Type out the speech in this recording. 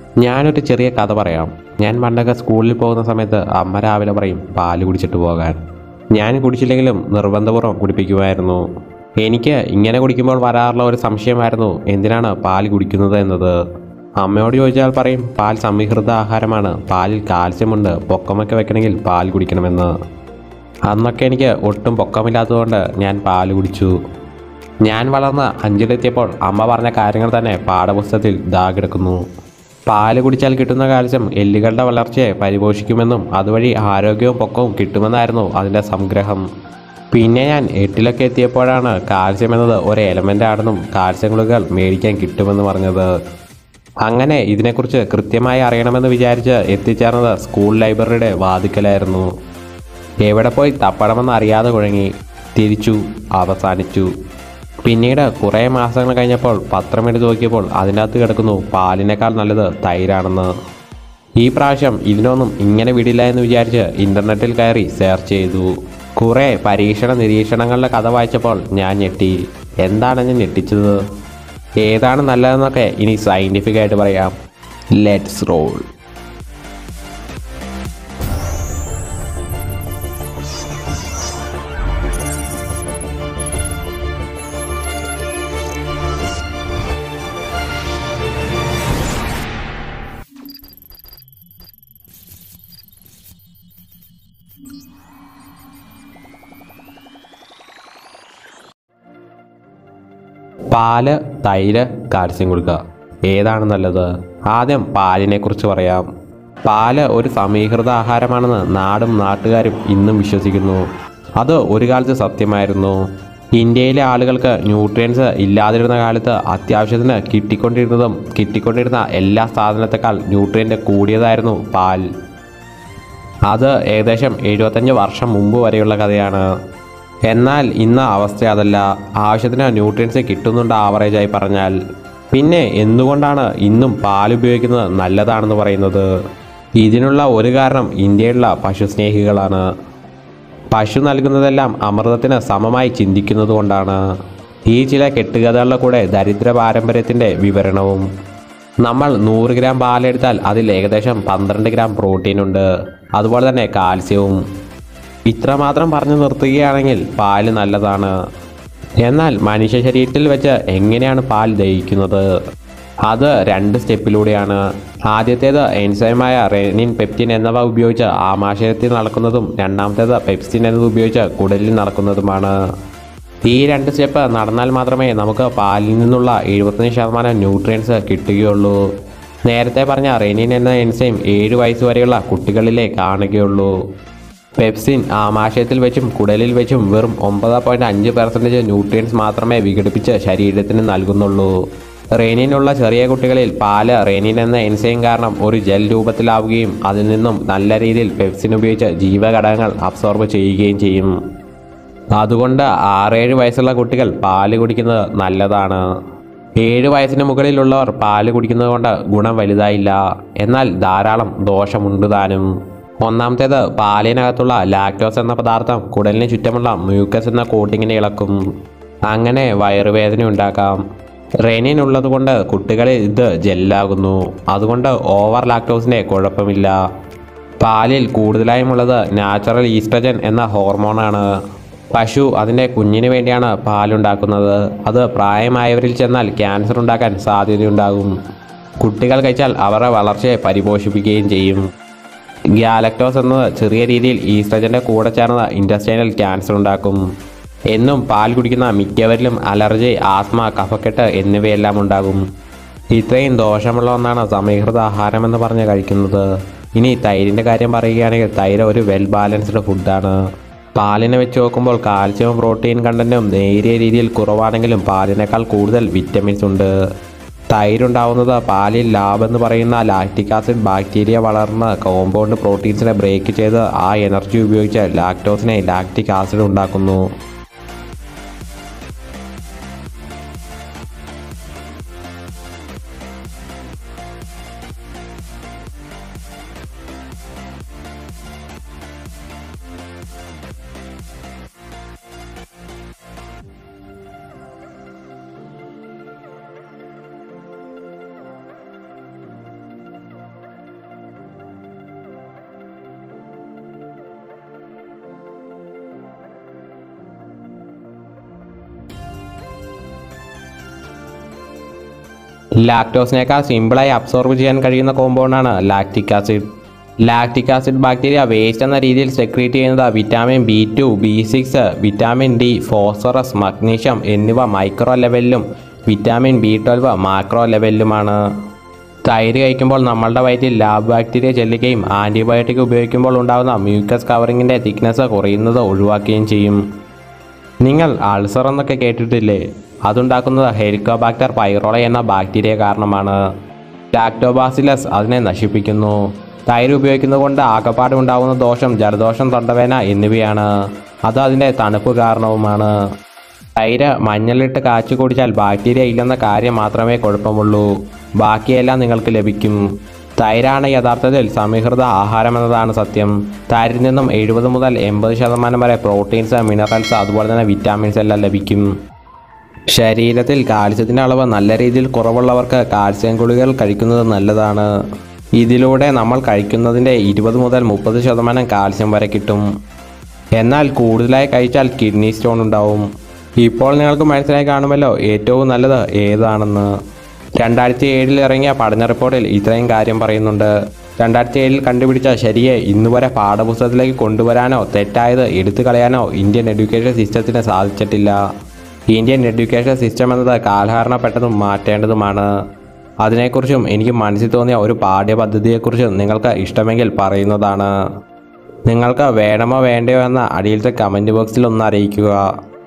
ഞാനൊരു ചെറിയ കഥ പറയാം ഞാൻ പണ്ടൊക്കെ സ്കൂളിൽ പോകുന്ന സമയത്ത് അമ്മ രാവിലെ പറയും പാല് കുടിച്ചിട്ട് പോകാൻ ഞാൻ കുടിച്ചില്ലെങ്കിലും നിർബന്ധപൂർവ്വം കുടിപ്പിക്കുമായിരുന്നു എനിക്ക് ഇങ്ങനെ കുടിക്കുമ്പോൾ വരാറുള്ള ഒരു സംശയമായിരുന്നു എന്തിനാണ് പാൽ കുടിക്കുന്നത് എന്നത് അമ്മയോട് ചോദിച്ചാൽ പറയും പാൽ സമീകൃത ആഹാരമാണ് പാലിൽ കാൽസ്യമുണ്ട് പൊക്കമൊക്കെ വെക്കണമെങ്കിൽ പാൽ കുടിക്കണമെന്ന് അന്നൊക്കെ എനിക്ക് ഒട്ടും പൊക്കമില്ലാത്തതുകൊണ്ട് ഞാൻ പാൽ കുടിച്ചു ഞാൻ വളർന്ന് അഞ്ചിലെത്തിയപ്പോൾ അമ്മ പറഞ്ഞ കാര്യങ്ങൾ തന്നെ പാഠപുസ്തകത്തിൽ ദാ കിടക്കുന്നു പാല് കുടിച്ചാൽ കിട്ടുന്ന കാൽസ്യം എല്ലുകളുടെ വളർച്ചയെ പരിപോഷിക്കുമെന്നും അതുവഴി ആരോഗ്യവും പൊക്കവും കിട്ടുമെന്നായിരുന്നു അതിൻ്റെ സംഗ്രഹം പിന്നെ ഞാൻ എട്ടിലൊക്കെ എത്തിയപ്പോഴാണ് കാൽസ്യം എന്നത് ഒരു എലമെൻ്റ് ആണെന്നും കാൽസ്യം ഗുളികകൾ മേടിക്കാൻ കിട്ടുമെന്ന് പറഞ്ഞത് അങ്ങനെ ഇതിനെക്കുറിച്ച് കൃത്യമായി അറിയണമെന്ന് വിചാരിച്ച് എത്തിച്ചേർന്നത് സ്കൂൾ ലൈബ്രറിയുടെ വാതിക്കലായിരുന്നു എവിടെ പോയി തപ്പണമെന്ന് അറിയാതെ കുഴങ്ങി തിരിച്ചു അവസാനിച്ചു പിന്നീട് കുറേ മാസങ്ങൾ കഴിഞ്ഞപ്പോൾ പത്രം എടുത്ത് നോക്കിയപ്പോൾ അതിനകത്ത് കിടക്കുന്നു പാലിനേക്കാൾ നല്ലത് തൈരാണെന്ന് ഈ പ്രാവശ്യം ഇതിനൊന്നും ഇങ്ങനെ വിടില്ല എന്ന് വിചാരിച്ച് ഇൻ്റർനെറ്റിൽ കയറി സെർച്ച് ചെയ്തു കുറേ പരീക്ഷണ നിരീക്ഷണങ്ങളുടെ കഥ വായിച്ചപ്പോൾ ഞാൻ ഞെട്ടി എന്താണ് ഞാൻ ഞെട്ടിച്ചത് ഏതാണ് നല്ലതെന്നൊക്കെ ഇനി സയൻറ്റിഫിക് ആയിട്ട് പറയാം ലെറ്റ്സ് റോൾ പാല് തൈര് കാൽസ്യം കൊടുക്കുക ഏതാണ് നല്ലത് ആദ്യം പാലിനെ കുറിച്ച് പറയാം പാല് ഒരു സമീകൃത ആഹാരമാണെന്ന് നാടും നാട്ടുകാരും ഇന്നും വിശ്വസിക്കുന്നു അത് ഒരു കാലത്ത് സത്യമായിരുന്നു ഇന്ത്യയിലെ ആളുകൾക്ക് ന്യൂട്രിയൻസ് ഇല്ലാതിരുന്ന കാലത്ത് അത്യാവശ്യത്തിന് കിട്ടിക്കൊണ്ടിരുന്നതും കിട്ടിക്കൊണ്ടിരുന്ന എല്ലാ സാധനത്തെക്കാൾ ന്യൂട്രിയൻ്റ് കൂടിയതായിരുന്നു പാൽ അത് ഏകദേശം എഴുപത്തഞ്ച് വർഷം മുമ്പ് വരെയുള്ള കഥയാണ് എന്നാൽ ഇന്ന് അവസ്ഥ അതല്ല ആവശ്യത്തിന് ന്യൂട്രിയൻസ് കിട്ടുന്നുണ്ട് ആവറേജായി പറഞ്ഞാൽ പിന്നെ എന്തുകൊണ്ടാണ് ഇന്നും പാൽ ഉപയോഗിക്കുന്നത് നല്ലതാണെന്ന് പറയുന്നത് ഇതിനുള്ള ഒരു കാരണം ഇന്ത്യയിലുള്ള പശുസ്നേഹികളാണ് പശു നൽകുന്നതെല്ലാം അമൃതത്തിന് സമമായി ചിന്തിക്കുന്നത് കൊണ്ടാണ് ഈ ചില കെട്ടുകഥകളുടെ കൂടെ ദരിദ്ര പാരമ്പര്യത്തിൻ്റെ വിവരണവും നമ്മൾ നൂറ് ഗ്രാം പാലെടുത്താൽ അതിൽ ഏകദേശം പന്ത്രണ്ട് ഗ്രാം പ്രോട്ടീൻ ഉണ്ട് അതുപോലെ തന്നെ കാൽസ്യവും ഇത്രമാത്രം പറഞ്ഞു നിർത്തുകയാണെങ്കിൽ പാല് നല്ലതാണ് എന്നാൽ മനുഷ്യ ശരീരത്തിൽ വെച്ച് എങ്ങനെയാണ് പാൽ ദഹിക്കുന്നത് അത് രണ്ട് സ്റ്റെപ്പിലൂടെയാണ് ആദ്യത്തേത് എൻസൈമായ റെനിൻ പെപ്റ്റിൻ എന്നിവ ഉപയോഗിച്ച് ആമാശയത്തിൽ നടക്കുന്നതും രണ്ടാമത്തേത് പെപ്സിൻ എന്നത് ഉപയോഗിച്ച് കുടലിൽ നടക്കുന്നതുമാണ് ഈ രണ്ട് സ്റ്റെപ്പ് നടന്നാൽ മാത്രമേ നമുക്ക് പാലിൽ നിന്നുള്ള എഴുപത്തഞ്ച് ശതമാനം ന്യൂട്രിയൻസ് കിട്ടുകയുള്ളൂ നേരത്തെ പറഞ്ഞ റെനിൻ എന്ന എൻസൈം ഏഴ് വയസ്സ് വരെയുള്ള കുട്ടികളിലെ കാണുകയുള്ളൂ പെപ്സിൻ ആമാശയത്തിൽ വെച്ചും കുടലിൽ വെച്ചും വെറും ഒമ്പത് പോയിൻറ്റ് അഞ്ച് പെർസെൻറ്റേജ് ന്യൂട്രിയൻസ് മാത്രമേ വിഘടിപ്പിച്ച് ശരീരത്തിന് നൽകുന്നുള്ളൂ റേനിനുള്ള ചെറിയ കുട്ടികളിൽ പാല് റേനിൻ എന്ന എൻസൈം കാരണം ഒരു ജെൽ രൂപത്തിലാവുകയും അതിൽ നിന്നും നല്ല രീതിയിൽ പെപ്സിൻ ഉപയോഗിച്ച് ജീവഘടകങ്ങൾ അബ്സോർബ് ചെയ്യുകയും ചെയ്യും അതുകൊണ്ട് ആറേഴ് വയസ്സുള്ള കുട്ടികൾ പാല് കുടിക്കുന്നത് നല്ലതാണ് ഏഴ് വയസ്സിന് മുകളിലുള്ളവർ പാല് കുടിക്കുന്നത് കൊണ്ട് ഗുണം വലുതായില്ല എന്നാൽ ധാരാളം ദോഷമുണ്ട് താനും ഒന്നാമത്തേത് പാലിനകത്തുള്ള ലാക്ടോസ് എന്ന പദാർത്ഥം കുടലിന് ചുറ്റുമുള്ള മ്യൂക്കസ് എന്ന കോട്ടിങ്ങിനെ ഇളക്കും അങ്ങനെ വയറുവേദന ഉണ്ടാക്കാം റെനിൻ ഉള്ളതുകൊണ്ട് കുട്ടികളിൽ ഇത് ജെല്ലാകുന്നു അതുകൊണ്ട് ഓവർ ലാക്ടോസിൻ്റെ കുഴപ്പമില്ല പാലിൽ കൂടുതലായും ഉള്ളത് നാച്ചുറൽ ഈസ്ട്രജൻ എന്ന ഹോർമോണാണ് പശു അതിൻ്റെ കുഞ്ഞിന് വേണ്ടിയാണ് പാലുണ്ടാക്കുന്നത് അത് പ്രായമായവരിൽ ചെന്നാൽ ക്യാൻസർ ഉണ്ടാക്കാൻ സാധ്യതയുണ്ടാകും കുട്ടികൾ കഴിച്ചാൽ അവരുടെ വളർച്ചയെ പരിപോഷിപ്പിക്കുകയും ചെയ്യും ഗ്യാലക്ടോസ് എന്നത് ചെറിയ രീതിയിൽ ഈസ്ട്രജൻ്റെ കൂടെ ചേർന്ന ഇൻഡസ്ട്രിയൽ ക്യാൻസർ ഉണ്ടാക്കും എന്നും പാൽ കുടിക്കുന്ന മിക്കവരിലും അലർജി ആസ്മ കഫക്കെട്ട് എന്നിവയെല്ലാം ഉണ്ടാകും ഇത്രയും ദോഷമുള്ള ഒന്നാണ് സമീകൃത ആഹാരം എന്ന് പറഞ്ഞ് കഴിക്കുന്നത് ഇനി തൈരിൻ്റെ കാര്യം പറയുകയാണെങ്കിൽ തൈര് ഒരു വെൽ ബാലൻസ്ഡ് ഫുഡാണ് പാലിനെ വെച്ച് നോക്കുമ്പോൾ കാൽസ്യവും പ്രോട്ടീൻ കണ്ടന്റും നേരിയ രീതിയിൽ കുറവാണെങ്കിലും പാലിനേക്കാൾ കൂടുതൽ വിറ്റമിൻസ് ഉണ്ട് തൈരുണ്ടാവുന്നത് പാലിൽ ലാബ് എന്ന് പറയുന്ന ലാക്റ്റിക് ആസിഡ് ബാക്ടീരിയ വളർന്ന് കോമ്പൗണ്ട് പ്രോട്ടീൻസിനെ ബ്രേക്ക് ചെയ്ത് ആ എനർജി ഉപയോഗിച്ച് ലാക്ടോസിനെ ലാക്റ്റിക് ആസിഡ് ഉണ്ടാക്കുന്നു ലാക്ടോസിനേക്കാൾ സിമ്പിളായി അബ്സോർബ് ചെയ്യാൻ കഴിയുന്ന കോമ്പൗണ്ടാണ് lactic acid lactic acid bacteria waste എന്ന രീതിയിൽ സെക്രീറ്റ് ചെയ്യുന്നത് vitamin B two B six vitamin D phosphorus magnesium എന്നിവ മൈക്രോ ലെവലിലും വിറ്റാമിൻ ബി ട്വൽവ് മാക്രോ ലെവലിലുമാണ് തൈര് കഴിക്കുമ്പോൾ നമ്മളുടെ വയറ്റിൽ ലാബ് ബാക്ടീരിയ ചെല്ലുകയും ആൻറ്റിബയോട്ടിക് ഉപയോഗിക്കുമ്പോൾ ഉണ്ടാകുന്ന മ്യൂക്കസ് കവറിങ്ങിൻ്റെ തിക്നെസ് കുറയുന്നത് ഒഴിവാക്കുകയും ചെയ്യും നിങ്ങൾ അൾസർ എന്നൊക്കെ കേട്ടിട്ടില്ലേ അതുണ്ടാക്കുന്നത് ഹെലിക്കോബാക്ടർ പൈറോള എന്ന ബാക്ടീരിയ കാരണമാണ് ലാക്ടോബാസിലസ് അതിനെ നശിപ്പിക്കുന്നു തൈര് ഉപയോഗിക്കുന്നത് കൊണ്ട് ആകപ്പാട് ഉണ്ടാകുന്ന ദോഷം ജലദോഷം തൊണ്ടവേന എന്നിവയാണ് അത് അതിൻ്റെ തണുപ്പ് കാരണവുമാണ് തൈര് മഞ്ഞളിട്ട് കാച്ചി കുടിച്ചാൽ ബാക്ടീരിയ ഇല്ലെന്ന കാര്യം മാത്രമേ കുഴപ്പമുള്ളൂ ബാക്കിയെല്ലാം നിങ്ങൾക്ക് ലഭിക്കും തൈരാണ് യഥാർത്ഥത്തിൽ സമീകൃത ആഹാരം എന്നതാണ് സത്യം തൈരിൽ നിന്നും എഴുപത് മുതൽ എൺപത് ശതമാനം വരെ പ്രോട്ടീൻസ് മിനറൽസ് അതുപോലെ തന്നെ വിറ്റാമിൻസ് എല്ലാം ലഭിക്കും ശരീരത്തിൽ കാൽസ്യത്തിൻ്റെ അളവ് നല്ല രീതിയിൽ കുറവുള്ളവർക്ക് കാൽസ്യം ഗുളികകൾ കഴിക്കുന്നത് നല്ലതാണ് ഇതിലൂടെ നമ്മൾ കഴിക്കുന്നതിൻ്റെ ഇരുപത് മുതൽ മുപ്പത് ശതമാനം കാൽസ്യം വരെ കിട്ടും എന്നാൽ കൂടുതലായി കഴിച്ചാൽ കിഡ്നി സ്റ്റോൺ ഉണ്ടാവും ഇപ്പോൾ നിങ്ങൾക്ക് മനസ്സിലായി കാണുമല്ലോ ഏറ്റവും നല്ലത് ഏതാണെന്ന് രണ്ടായിരത്തി ഏഴിൽ ഇറങ്ങിയ പഠന റിപ്പോർട്ടിൽ ഇത്രയും കാര്യം പറയുന്നുണ്ട് രണ്ടായിരത്തി ഏഴിൽ കണ്ടുപിടിച്ച ശരിയെ ഇന്നുവരെ പാഠപുസ്തകത്തിലേക്ക് കൊണ്ടുവരാനോ തെറ്റായത് എടുത്തു കളയാനോ ഇന്ത്യൻ എഡ്യൂക്കേഷൻ സിസ്റ്റത്തിന് സാധിച്ചിട്ടില്ല ഇന്ത്യൻ എഡ്യൂക്കേഷൻ സിസ്റ്റം എന്നത് കാലഹരണപ്പെട്ടതും മാറ്റേണ്ടതുമാണ് അതിനെക്കുറിച്ചും എനിക്ക് മനസ്സിൽ തോന്നിയ ഒരു പാഠ്യപദ്ധതിയെക്കുറിച്ചും നിങ്ങൾക്ക് ഇഷ്ടമെങ്കിൽ പറയുന്നതാണ് നിങ്ങൾക്ക് വേണമോ വേണ്ടയോ എന്ന അടിയിലത്തെ കമൻറ്റ് ബോക്സിൽ ഒന്ന് അറിയിക്കുക